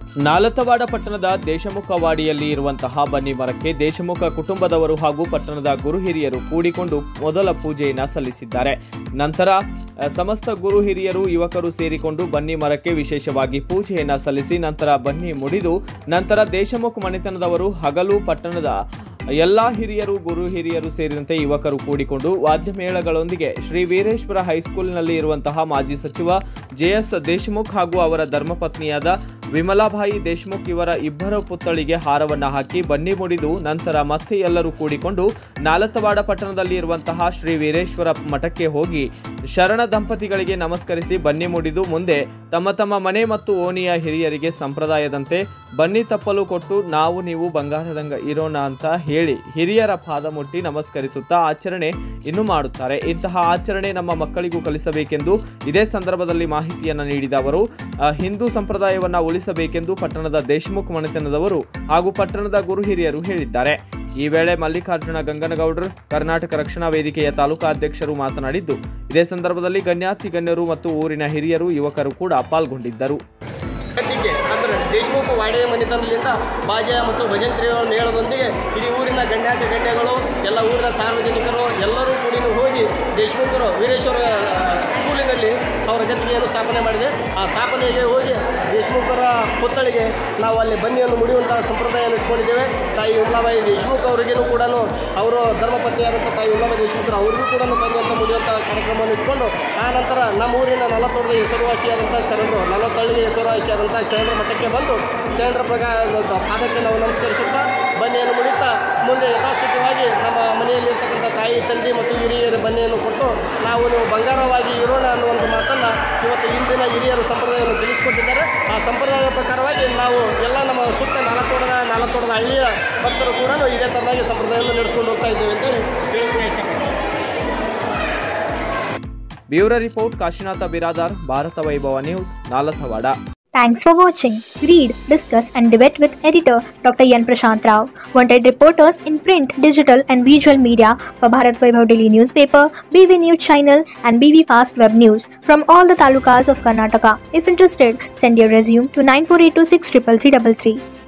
ನಾಲತವಾಡ ಪಟ್ಟಣದ ದೇಶಮುಖವಾಡಿಯಲ್ಲಿ ಇರುವಂತಹ ಬನ್ನಿ ಮರಕ್ಕೆ ದೇಶಮುಖ ಕುಟುಂಬದವರು ಹಾಗೂ ಪಟ್ಟಣದ ಗುರು ಹಿರಿಯರು ಕೂಡಿಕೊಂಡು ಮೊದಲ ಪೂಜೆಯನ್ನು ಸಲ್ಲಿಸಿದ್ದಾರೆ ನಂತರ ಅ, ಸಮಸ್ತ ಗುರು ಹಿರಿಯರು ಯುವಕರು ಸೇರಿಕೊಂಡು ಬನ್ನಿ ಮರಕ್ಕೆ ವಿಶೇಷವಾಗಿ ಪೂಜೆಯನ್ನು ಸಲ್ಲಿಸಿ ನಂತರ ಬನ್ನಿ ಮುಡಿದು ನಂತರ ದೇಶಮುಖ ಮನೆತನದವರು ಹಗಲು ಪಟ್ಟಣದ ಎಲ್ಲಾ ಹಿರಿಯರು ಗುರು ಹಿರಿಯರು ಸೇರಿದಂತೆ ಯುವಕರು ಕೂಡಿಕೊಂಡು ವಾದ್ಯಮೇಳಗಳೊಂದಿಗೆ ಶ್ರೀ ವೀರೇಶ್ವರ ಹೈಸ್ಕೂಲ್ನಲ್ಲಿ ಇರುವಂತಹ ಮಾಜಿ ಸಚಿವ ಜೆಎಸ್ ದೇಶಮುಖ್ ಹಾಗೂ ಅವರ ಧರ್ಮಪತ್ನಿಯಾದ ವಿಮಲಾಬಾಯಿ ದೇಶಮುಖ್ ಇವರ ಇಬ್ಬರ ಪುತ್ಥಳಿಗೆ ಹಾರವನ್ನು ಹಾಕಿ ಬನ್ನಿ ಮುಡಿದು ನಂತರ ಮತ್ತೆ ಎಲ್ಲರೂ ಕೂಡಿಕೊಂಡು ನಾಲತವಾಡ ಪಟ್ಟಣದಲ್ಲಿ ಇರುವಂತಹ ಶ್ರೀ ವೀರೇಶ್ವರ ಮಠಕ್ಕೆ ಹೋಗಿ ಶರಣ ದಂಪತಿಗಳಿಗೆ ನಮಸ್ಕರಿಸಿ ಬನ್ನಿ ಮುಡಿದು ಮುಂದೆ ತಮ್ಮ ತಮ್ಮ ಮನೆ ಮತ್ತು ಓಣಿಯ ಹಿರಿಯರಿಗೆ ಸಂಪ್ರದಾಯದಂತೆ ಬನ್ನಿ ತಪ್ಪಲು ಕೊಟ್ಟು ನಾವು ನೀವು ಬಂಗಾರದಂಗ ಇರೋಣ ಅಂತ ಹೇಳಿ ಹಿರಿಯರ ಪಾದ ಮುಟ್ಟಿ ನಮಸ್ಕರಿಸುತ್ತಾ ಆಚರಣೆ ಇನ್ನು ಮಾಡುತ್ತಾರೆ ಇಂತಹ ಆಚರಣೆ ನಮ್ಮ ಮಕ್ಕಳಿಗೂ ಕಲಿಸಬೇಕೆಂದು ಇದೇ ಸಂದರ್ಭದಲ್ಲಿ ಮಾಹಿತಿಯನ್ನು ನೀಡಿದ ಅವರು ಆ, ಹಿಂದೂ ಸಂಪ್ರದಾಯವನ್ನು ಉಳಿಸಬೇಕೆಂದು ಪಟ್ಟಣದ ದೇಶಮುಖ್ ಮನೆತನದವರು ಹಾಗೂ ಪಟ್ಟಣದ ಗುರು ಹಿರಿಯರು ಹೇಳಿದ್ದಾರೆ ಈ ವೇಳೆ ಮಲ್ಲಿಕಾರ್ಜುನ ಗಂಗನಗೌಡರು ಕರ್ನಾಟಕ ರಕ್ಷಣಾ ವೇದಿಕೆಯ ತಾಲೂಕಾ ಅಧ್ಯಕ್ಷರು ಮಾತನಾಡಿದ್ದು ಇದೇ ಸಂದರ್ಭದಲ್ಲಿ ಗಣ್ಯಾತಿ ಗಣ್ಯರು ಮತ್ತು ಊರಿನ ಹಿರಿಯರು ಯುವಕರು ಕೂಡ ಪಾಲ್ಗೊಂಡಿದ್ದರು ಗದ್ದಿಗೆ ಅಂದರೆ ದೇಶಮುಖ ವಾಡಿಯ ಮನೆತನದಿಂದ ಬಾಜೆ ಮತ್ತು ಭಜಂತ್ರಿಗಳ ಮೇಳದೊಂದಿಗೆ ಇಡೀ ಊರಿನ ಗಣ್ಯಾತಿ ಗಣ್ಯಗಳು ಎಲ್ಲ ಊರಿನ ಸಾರ್ವಜನಿಕರು ಎಲ್ಲರೂ ಕೂಡಿ ಹೋಗಿ ದೇಶಮುಖರು ವೀರೇಶ್ವರ ಆ, ಸ್ಕೂಲಿನಲ್ಲಿ ಅವರ ಗದ್ದಿಗೆಯನ್ನು ಸ್ಥಾಪನೆ ಮಾಡಿದೆ ಆ ಸ್ಥಾಪನೆಗೆ ಹೋಗಿ ದೇಶಮುಖರ ಪುತ್ಥಳಿಗೆ ನಾವು ಅಲ್ಲಿ ಬನ್ನಿಯನ್ನು ಮುಡಿಯುವಂಥ ಸಂಪ್ರದಾಯವನ್ನು ಇಟ್ಕೊಂಡಿದ್ದೇವೆ ತಾಯಿ ಉಮ್ಲಾಬಾಯಿ ದೇಶಮುಖ್ ಅವರಿಗೇನು ಕೂಡ ಅವರು ಧರ್ಮಪತ್ನಿಯಾದಂಥ ತಾಯಿ ಉಮ್ಲಾಬಾಯಿ ದೇಶಮುಖರು ಅವ್ರಿಗೂ ಕೂಡ ಬನ್ನಿಯನ್ನು ಮುಡಿಯುವಂಥ ಕಾರ್ಯಕ್ರಮವನ್ನು ಇಟ್ಕೊಂಡು ಆ ನಂತರ ನಮ್ಮ ಊರಿನ ನಲವತ್ತೊಡದ ಹೆಸರುವಾಸಿಯಾದಂಥ ಶರಣರು ನಲವತ್ತಳ್ಳಿಗೆ ಹೆಸರುವಾಸಿಯಾದಂಥ ಶರಣರ ಮಠಕ್ಕೆ ಬಂದು ಶರಣರ ಪ್ರಕಾರ ಪಾದಕ್ಕೆ ನಾವು ನಮಸ್ಕರಿಸುತ್ತಾ ಬನ್ನಿಯನ್ನು ಮುಡಿತಾ ಮುಂದೆ ಯಥಾಸ್ಥಿತವಾಗಿ ನಮ್ಮ ಮನೆಯಲ್ಲಿರ್ತಕ್ಕಂಥ ತಾಯಿ ತಂದೆ ಮತ್ತು ಹಿರಿಯರ ಬನ್ನಿಯನ್ನು ಕೊಟ್ಟು ನಾವು ನೀವು ಬಂಗಾರವಾಗಿ ಇರೋಣ ಅನ್ನುವಂಥ ಮಾತನ್ನು ಇವತ್ತು ಇಂದಿನ ಹಿರಿಯರು ಸಂಪ್ರದಾಯವನ್ನು ತಿಳಿಸಿಕೊಟ್ಟಿದ್ದಾರೆ ಆ ಸಂಪ್ರದಾಯದ ಪ್ರಕಾರವಾಗಿ ನಾವು ಎಲ್ಲ ನಮ್ಮ ಸುತ್ತ ನಾಲ್ಕೋಡದ ನಾಲ್ಕೋಡದ ಹಳ್ಳಿಯ ಭಕ್ತರು ಕೂಡ ಇದೇ ಥರನಾಗಿ ಸಂಪ್ರದಾಯವನ್ನು ನಡೆಸ್ಕೊಂಡು ಹೋಗ್ತಾ ಇದ್ದೇವೆ ಅಂತೇಳಿ ಹೇಳಕ್ಕೆ ಇಷ್ಟಪಡ್ತೀನಿ bureau report Kashinath Biradar Bharat Vaibhav news Nalatwad Thanks for watching. Read, discuss, and debate with editor Dr. Yan Prashant Rao. Wanted reporters in print, digital, and visual media for Bharat Vaibhav Daily newspaper, BV News channel, and BV Fast Web News from all the talukas of Karnataka. If interested, send your resume to 9482633333.